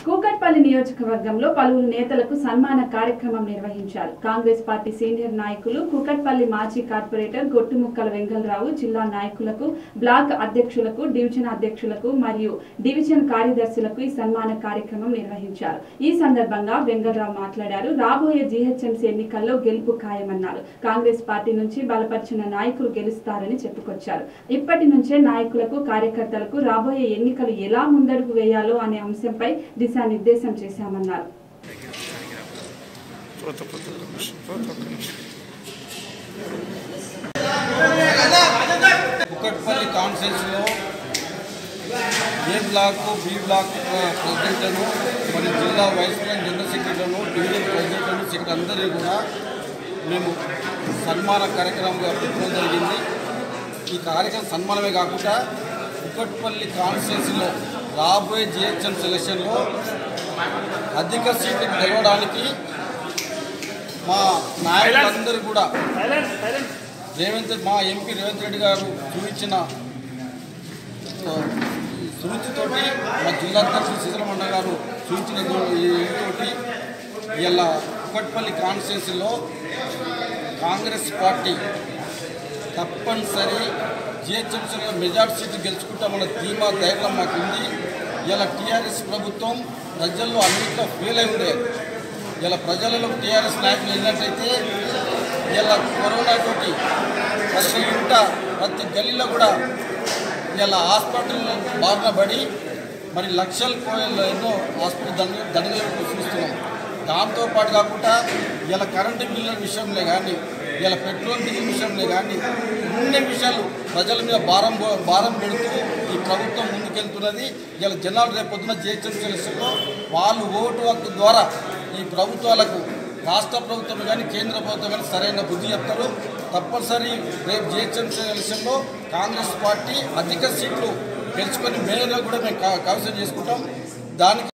కూకట్పల్లి నియోజకవర్గంలో పలువురు నేతలకు సన్మాన కార్యక్రమం నిర్వహించారు కాంగ్రెస్ పార్టీ సీనియర్ నాయకులు కూకట్పల్లి మాజీ కార్పొరేటర్ గొట్టుముక్కల వెంగళరావు జిల్లా నాయకులకు బ్లాక్ అధ్యక్షులకు డివిజన్ అధ్యక్షులకు మరియు డివిజన్ కార్యదర్శులకు ఈ సన్మాన కార్యక్రమం నిర్వహించారు ఈ సందర్భంగా వెంగళరావు మాట్లాడారు రాబోయే జీహెచ్ఎంసీ ఎన్నికల్లో గెలుపు ఖాయమన్నారు కాంగ్రెస్ పార్టీ నుంచి బలపరిచిన నాయకులు గెలుస్తారని చెప్పుకొచ్చారు ఇప్పటి నుంచే నాయకులకు కార్యకర్తలకు రాబోయే ఎన్నికలు ఎలా ముందడుగు వేయాలో అనే అంశంపై దిశానిర్దేశం చేశామన్నారు పోతా పోతా ఒక నిమిషం, పోతా ఒక నిమిషం. కుక్కట్పల్లి కాన్ఫరెన్స్లో ఏ బ్లాక్ బి బ్లాక్ ప్రెసిడెంట్లను మరి జిల్లా వైస్ ప్రెసిడెంట్ జనరల్ సెక్రటరీలను డివిజన్ ప్రెసిడెంట్లను సెక్రటరీ అందరినీ కూడా మేము సన్మాన కార్యక్రమంగా పెట్టడం జరిగింది ఈ కార్యక్రమం సన్మానమే కాకుండా కుక్కట్పల్లి కాన్ఫరెన్స్లో రాబోయే జిహెచ్ఎం సెలక్షన్లో అధిక సీట్లు గెలవడానికి మా నాయకులందరూ కూడా రేవంత్ మా ఎంపీ రేవంత్ రెడ్డి గారు చూపించిన ఆ, సురుచితోటి మా జిల్లా అధ్యక్షులు శిశిరమన్న గారు చూపించిన దో- ఈ తోటి ఇలా కుక్కట్పల్లి కాన్స్టిట్యున్సీలో కాంగ్రెస్ పార్టీ తప్పనిసరి జిహెచ్ఎంసీలో మెజార్టీ సీట్లు గెలుచుకుంటామన్న ధీమా ధైర్యం మాకు ఉంది ఇలా టీఆర్ఎస్ ప్రభుత్వం ప్రజల్లో అన్నింటిలో ఫెయిల్ అయి ఉండేది ఇలా ప్రజలలో టీఆర్ఎస్ నాయకులు వెళ్ళినట్టయితే ఇలా కరోనా తోటి ప్రతి ఇంట ప్రతి గల్లీలో కూడా ఇలా హాస్పిటల్ బారిన పడి మరి లక్షల కోయల్లో ఎన్నో హాస్పిటల్ దండ దండలు చూస్తున్నాం దాంతోపాటు కాకుండా ఇలా కరెంటు బిల్లుల విషయంలో కానీ ఇలా పెట్రోల్ డీజిల్ విషయంలో కానీ అన్ని విషయాలు ప్రజల మీద భారం పో- భారం పెడుతూ ఈ ప్రభుత్వం ముందుకెళ్తున్నది ఇలా జనాలు రేపు పొద్దున జిహెచ్ఎంసీలో వాళ్ళు ఓటు హక్కు ద్వారా ఈ ప్రభుత్వాలకు రాష్ట్ర ప్రభుత్వం కానీ కేంద్ర ప్రభుత్వం కానీ సరైన బుద్ధి చెప్తారు తప్పనిసరి రేపు జిహెచ్ఎంసీ ఎలక్షన్లో కాంగ్రెస్ పార్టీ అధిక సీట్లు గెలుచుకొని మేయర్గా కూడా మేము కా- కైవసం చేసుకుంటాం దానికి